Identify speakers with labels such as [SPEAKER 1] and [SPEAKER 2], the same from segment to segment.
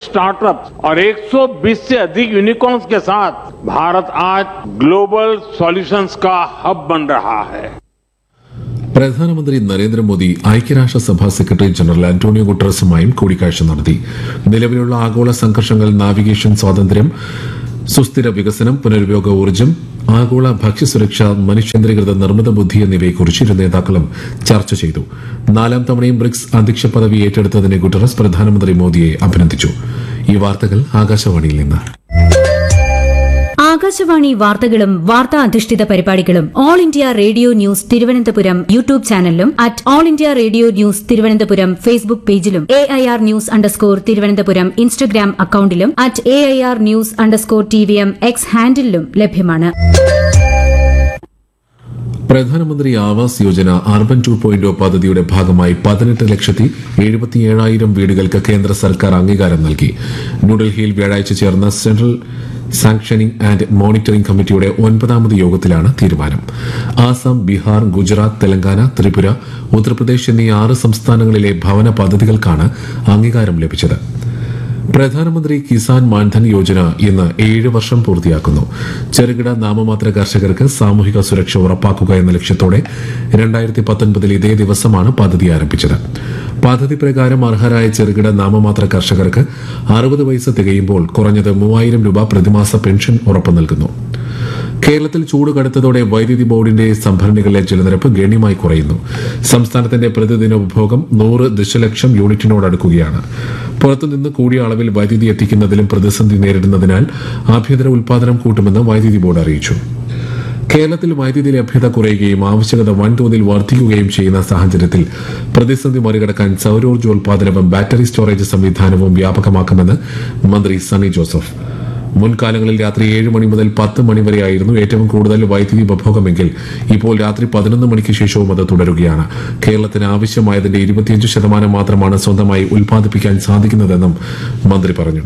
[SPEAKER 1] startup और 120 से अधिक यूनिकॉर्न्स के साथ भारत आज ग्लोबल सॉल्यूशंस का हब बन रहा है
[SPEAKER 2] പ്രധാനമന്ത്രി നരേന്ദ്രമോദി ഐക്യരാഷ്ട്രസഭാ സെക്രട്ടറി ജനറൽ അന്റോണിയോ ഗുട്ടറസുമായും കൂടിക്കാഴ്ച നടത്തി നിലവിലുള്ള ആഗോള സംഘർഷങ്ങൾ നാവിഗേഷൻ സ്വാതന്ത്ര്യം സുസ്ഥിര വികസനം പുനരുപയോഗ ഊർജ്ജം ആഗോള ഭക്ഷ്യസുരക്ഷ മനുഷ്യേന്ദ്രീകൃത നിർമ്മിത ബുദ്ധി എന്നിവയെക്കുറിച്ച് ഇരു നേതാക്കളും ചർച്ച ചെയ്തു നാലാം തവണയും ബ്രിക്സ് അധ്യക്ഷ പദവി ഏറ്റെടുത്തതിനെ ഗുട്ടറസ് പ്രധാനമന്ത്രി മോദിയെ അഭിനന്ദിച്ചു ഈ വാർത്തകൾ ആകാശവാണിയിൽ നിന്ന്
[SPEAKER 3] ആകാശവാണി വാർത്തകളും വാർത്താ അധിഷ്ഠിത പരിപാടികളും All India Radio news Thiruvananthapuram YouTube ചാനലിലും at All India Radio news Thiruvananthapuram Facebook പേജിലും A I R news underscore Thiruvananthapuram Instagram അക്കൌണ്ടിലും at A I R news underscore T V M X ഹാൻഡിലും ലഭ്യമാണ്
[SPEAKER 2] പ്രധാനമന്ത്രി Awas Yojana urban two point പദ്ധതിയുടെ ഭാഗമായി പതിനെട്ട് ലക്ഷത്തി എഴുപത്തിയേഴായിരം വീടുകൾക്ക് കേന്ദ്ര സർക്കാർ അംഗീകാരം നൽകി ന്യൂഡൽഹിയിൽ വ്യാഴാഴ്ച ചേർന്ന സെൻട്രൽ സാങ്ഷനിംഗ് ആൻഡ് മോണിറ്ററിംഗ് കമ്മിറ്റിയുടെ ഒൻപതാമത് യോഗത്തിലാണ് തീരുമാനം ആസാം ബീഹാർ ഗുജറാത്ത് തെലങ്കാന ത്രിപുര ഉത്തർപ്രദേശ് എന്നീ ആറ് സംസ്ഥാനങ്ങളിലെ ഭവന പദ്ധതികൾക്കാണ് അംഗീകാരം ലഭിച്ചത് പ്രധാനമന്ത്രി കിസാൻ മാൻധൻ യോജന ഇന്ന് ഏഴ് വർഷം പൂർത്തിയാക്കുന്നു ചെറുകിട നാമമാത്ര കർഷകർക്ക് സാമൂഹിക സുരക്ഷ ഉറപ്പാക്കുക എന്ന ലക്ഷ്യത്തോടെ രണ്ടായിരത്തി പത്തൊൻപതിൽ ഇതേ ദിവസമാണ് പദ്ധതി ആരംഭിച്ചത് പദ്ധതി പ്രകാരം അർഹരായ ചെറുകിട നാമമാത്ര കർഷകർക്ക് അറുപത് വയസ്സ് തികയുമ്പോൾ കുറഞ്ഞത് മൂവായിരം രൂപ പ്രതിമാസ പെൻഷൻ ഉറപ്പു നൽകുന്നു കേരളത്തിൽ ചൂട് കടുത്തതോടെ വൈദ്യുതി ബോർഡിന്റെ സംഭരണികളിലെ ജലനിരപ്പ് ഗണ്യമായി കുറയുന്നു സംസ്ഥാനത്തിന്റെ പ്രതിദിന ഉപഭോഗം നൂറ് ദശലക്ഷം യൂണിറ്റിനോടടുക്കുകയാണ് പുറത്തുനിന്ന് കൂടിയ അളവിൽ വൈദ്യുതി എത്തിക്കുന്നതിലും പ്രതിസന്ധി നേരിടുന്നതിനാൽ ആഭ്യന്തര ഉൽപാദനം കൂട്ടുമെന്ന് വൈദ്യുതി ബോർഡ് അറിയിച്ചു കേരളത്തിൽ വൈദ്യുതി ലഭ്യത കുറയുകയും ആവശ്യകത വൻതോതിൽ വർദ്ധിക്കുകയും ചെയ്യുന്ന സാഹചര്യത്തിൽ പ്രതിസന്ധി മറികടക്കാൻ സൌരോർജ്ജോൽപാദനവും ബാറ്ററി സ്റ്റോറേജ് സംവിധാനവും വ്യാപകമാക്കുമെന്ന് മന്ത്രി സണ്ണി ജോസഫ് മുൻകാലങ്ങളിൽ രാത്രി ഏഴ് മണി മുതൽ പത്ത് മണി വരെയായിരുന്നു ഏറ്റവും കൂടുതൽ വൈദ്യുതി ഉപഭോഗമെങ്കിൽ ഇപ്പോൾ രാത്രി പതിനൊന്ന് മണിക്ക് ശേഷവും അത് തുടരുകയാണ് കേരളത്തിന് ആവശ്യമായതിന്റെ ഇരുപത്തിയഞ്ച് ശതമാനം മാത്രമാണ് സ്വന്തമായി ഉൽപ്പാദിപ്പിക്കാൻ സാധിക്കുന്നതെന്നും മന്ത്രി പറഞ്ഞു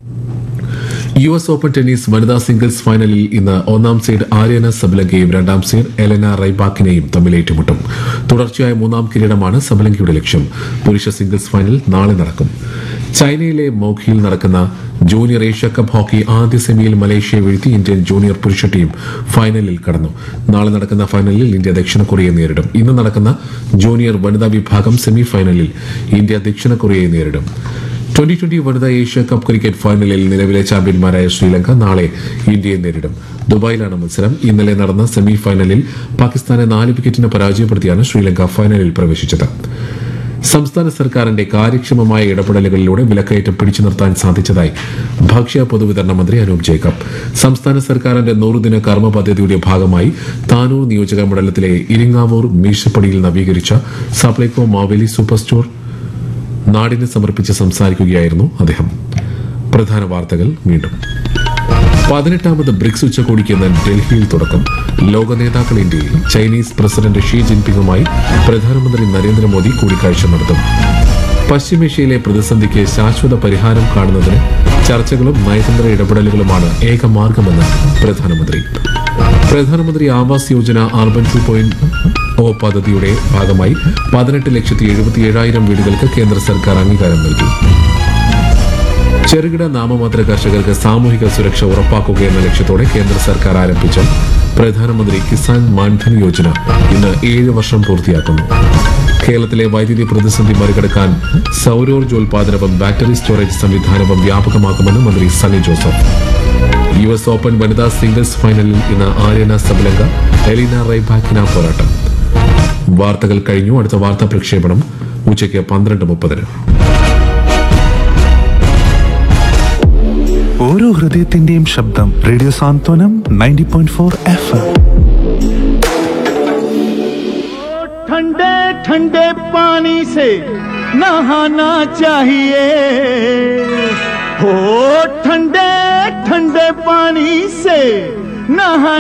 [SPEAKER 2] യു എസ് ഓപ്പൺ ടെന്നീസ് വനിതാ സിംഗിൾസ് ഫൈനലിൽ ഇന്ന് ഒന്നാം സീഡ് ആര്യന സബലങ്കയും രണ്ടാം സീഡ് എലന റൈബാക്കിനെയും തമ്മിൽ ഏറ്റുമുട്ടും തുടർച്ചയായ മൂന്നാം കിരീടമാണ് സബലങ്കയുടെ ലക്ഷ്യം പുരുഷ സിംഗിൾസ് ഫൈനൽ നാളെ നടക്കും ചൈനയിലെ മോഖിയിൽ നടക്കുന്ന ജൂനിയർ ഏഷ്യ കപ്പ് ഹോക്കി ആദ്യ സെമിയിൽ മലേഷ്യയെ വീഴ്ത്തി ഇന്ത്യൻ ജൂനിയർ പുരുഷ ടീം ഫൈനലിൽ കടന്നു നാളെ നടക്കുന്ന ഫൈനലിൽ ഇന്ത്യ ദക്ഷിണ കൊറിയയെ നേരിടും ഇന്ന് നടക്കുന്ന ജൂനിയർ വനിതാ വിഭാഗം സെമി ഫൈനലിൽ ഇന്ത്യ ദക്ഷിണ കൊറിയയെ നേരിടും ട്വന്റി ട്വന്റി വനിതാ ഏഷ്യ കപ്പ് ക്രിക്കറ്റ് ഫൈനലിൽ നിലവിലെ ചാമ്പ്യന്മാരായ ശ്രീലങ്ക നാളെ ഇന്ത്യയെ നേരിടും ദുബായിലാണ് മത്സരം ഇന്നലെ നടന്ന സെമി ഫൈനലിൽ പാകിസ്ഥാനെ നാല് വിക്കറ്റിന് പരാജയപ്പെടുത്തിയാണ് ശ്രീലങ്ക ഫൈനലിൽ പ്രവേശിച്ചത് സംസ്ഥാന സർക്കാരിന്റെ കാര്യക്ഷമമായ ഇടപെടലുകളിലൂടെ വിലക്കയറ്റം പിടിച്ചു നിർത്താൻ സാധിച്ചതായി ഭക്ഷ്യ പൊതുവിതരണ മന്ത്രി അനൂപ് ജേക്കബ് സംസ്ഥാന സർക്കാരിന്റെ നൂറുദിന കർമ്മ പദ്ധതിയുടെ ഭാഗമായി താനൂർ നിയോജക മണ്ഡലത്തിലെ ഇരിങ്ങാവൂർ മീശപ്പടിയിൽ നവീകരിച്ച സപ്ലൈകോ മാവേലി സൂപ്പർ സ്റ്റോർ നാടിന് സമർപ്പിച്ച് സംസാരിക്കുകയായിരുന്നു അദ്ദേഹം പ്രധാന വാർത്തകൾ വീണ്ടും പതിനെട്ടാമത് ബ്രിക്സ് ഉച്ചകോടിക്ക് ഇന്ന് ഡൽഹിയിൽ തുടക്കം ലോക നേതാക്കൾ ഇന്ത്യയിൽ ചൈനീസ് പ്രസിഡന്റ് ഷീ ജിൻപിങ്ങുമായി പ്രധാനമന്ത്രി നരേന്ദ്രമോദി കൂടിക്കാഴ്ച നടത്തും പശ്ചിമേഷ്യയിലെ പ്രതിസന്ധിക്ക് ശാശ്വത പരിഹാരം കാണുന്നതിന് ചർച്ചകളും നയതന്ത്ര ഇടപെടലുകളുമാണ് ഏക മാർഗമെന്ന് പ്രധാനമന്ത്രി പ്രധാനമന്ത്രി Awas Yojana urban two point O പദ്ധതിയുടെ ഭാഗമായി പതിനെട്ട് ലക്ഷത്തി എഴുപത്തി ഏഴായിരം വീടുകൾക്ക് കേന്ദ്ര സർക്കാർ അംഗീകാരം നൽകി ചെറുകിട നാമമാത്ര കർഷകർക്ക് സാമൂഹിക സുരക്ഷ ഉറപ്പാക്കുക എന്ന ലക്ഷ്യത്തോടെ കേന്ദ്ര സർക്കാർ ആരംഭിച്ച പ്രധാനമന്ത്രി കിസാൻ മാൻധൻ യോജന ഇന്ന് ഏഴ് വർഷം പൂർത്തിയാക്കുന്നു കേരളത്തിലെ വൈദ്യുതി പ്രതിസന്ധി മറികടക്കാൻ സൌരോർജ്ജോൽപാദനവും ബാറ്ററി സ്റ്റോറേജ് സംവിധാനവും വ്യാപകമാക്കുമെന്ന് മന്ത്രി Sunny Joseph U S Open വനിതാ സിംഗിൾസ് ഫൈനലിൽ ഇന്ന് ആര്യന സബലങ്ക എലീന റൈബാക്കിന പോരാട്ടം വാർത്തകൾ കഴിഞ്ഞു അടുത്ത വാർത്താ പ്രക്ഷേപണം ഉച്ചയ്ക്ക് പന്ത്രണ്ട് മുപ്പതിന്
[SPEAKER 4] ഓരോ ഹൃദയത്തിന്റെയും ശബ്ദം radio Santhwanam ninety point four F
[SPEAKER 5] ठंडे ठंडे पानी से नहाना चाहिए हो ठंडे ठंडे पानी से नहा